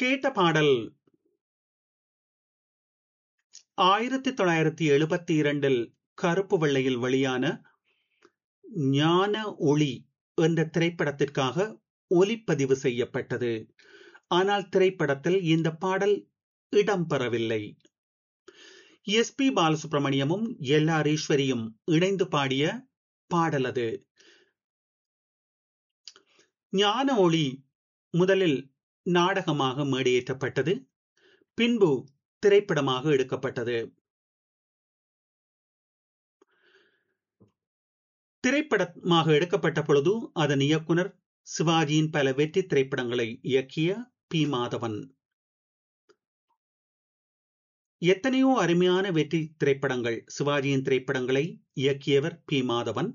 கேட்ட பாடல் ஆயிரத்தி தொள்ளாயிரத்தி எழுபத்தி இரண்டில் கருப்பு வெள்ளையில் வெளியான ஞான ஒளி என்ற திரைப்படத்திற்காக ஒலிப்பதிவு செய்யப்பட்டது ஆனால் திரைப்படத்தில் இந்த பாடல் இடம்பெறவில்லை எஸ் பி பாலசுப்ரமணியமும் எல் ஆர் ஈஸ்வரியும் இணைந்து பாடிய பாடல் அது ஞான ஒளி முதலில் நாடகமாக மேடையேற்றப்பட்டது பின்பு திரைப்படமாக எடுக்கப்பட்டது திரைப்படமாக எடுக்கப்பட்ட பொழுது அதன் இயக்குனர் சிவாஜியின் பல வெற்றி திரைப்படங்களை இயக்கிய பி மாதவன் எத்தனையோ அருமையான வெற்றி திரைப்படங்கள் சிவாஜியின் திரைப்படங்களை இயக்கியவர் பி மாதவன்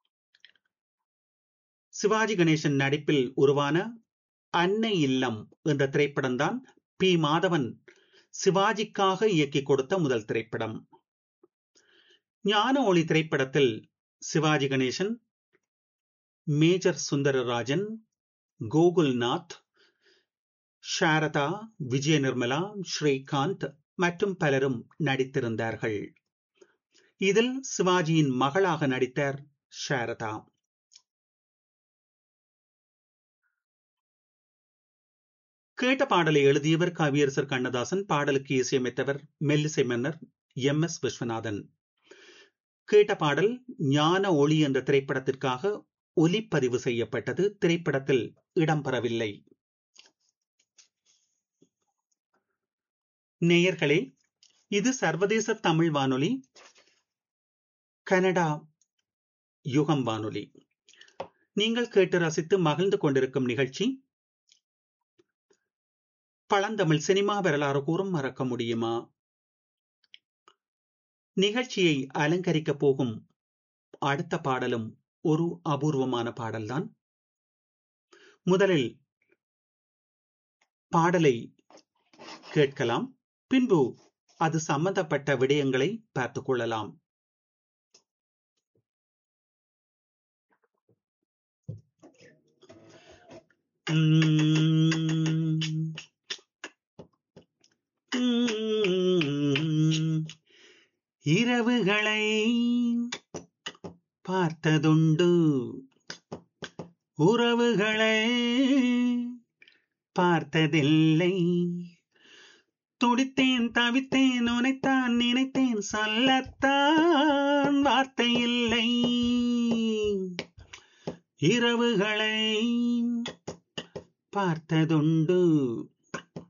சிவாஜி கணேசன் நடிப்பில் உருவான அன்னை இல்லம் என்ற திரைப்படம்தான் பி மாதவன் சிவாஜிக்காக இயக்கி கொடுத்த முதல் திரைப்படம் ஞான ஒளி திரைப்படத்தில் சிவாஜி கணேசன் மேஜர் சுந்தரராஜன் கோகுல்நாத் சாரதா விஜய நிர்மலா ஸ்ரீகாந்த் மற்றும் பலரும் நடித்திருந்தார்கள் இதில் சிவாஜியின் மகளாக நடித்தார் சாரதா கேட்ட பாடலை எழுதியவர் கவியரசர் கண்ணதாசன் பாடலுக்கு இசையமைத்தவர் மெல்லிசை மன்னர் எம் எஸ் விஸ்வநாதன் கேட்ட பாடல் ஞான ஒளி என்ற திரைப்படத்திற்காக ஒலிப்பதிவு செய்யப்பட்டது திரைப்படத்தில் இடம்பெறவில்லை நேயர்களே இது சர்வதேச தமிழ் வானொலி கனடா யுகம் வானொலி நீங்கள் கேட்டு ரசித்து மகிழ்ந்து கொண்டிருக்கும் நிகழ்ச்சி பழந்தமிழ் சினிமா வரலாறு கூறும் மறக்க முடியுமா நிகழ்ச்சியை அலங்கரிக்க போகும் அடுத்த பாடலும் ஒரு அபூர்வமான பாடல்தான் முதலில் பாடலை கேட்கலாம் பின்பு அது சம்பந்தப்பட்ட விடயங்களை பார்த்துக் கொள்ளலாம் இரவுகளை பார்த்ததுண்டு உறவுகளை பார்த்ததில்லை துடித்தேன் தவித்தேன் உனைத்தான் நினைத்தேன் சொல்லத்தான் வார்த்தை இல்லை இரவுகளை பார்த்ததுண்டு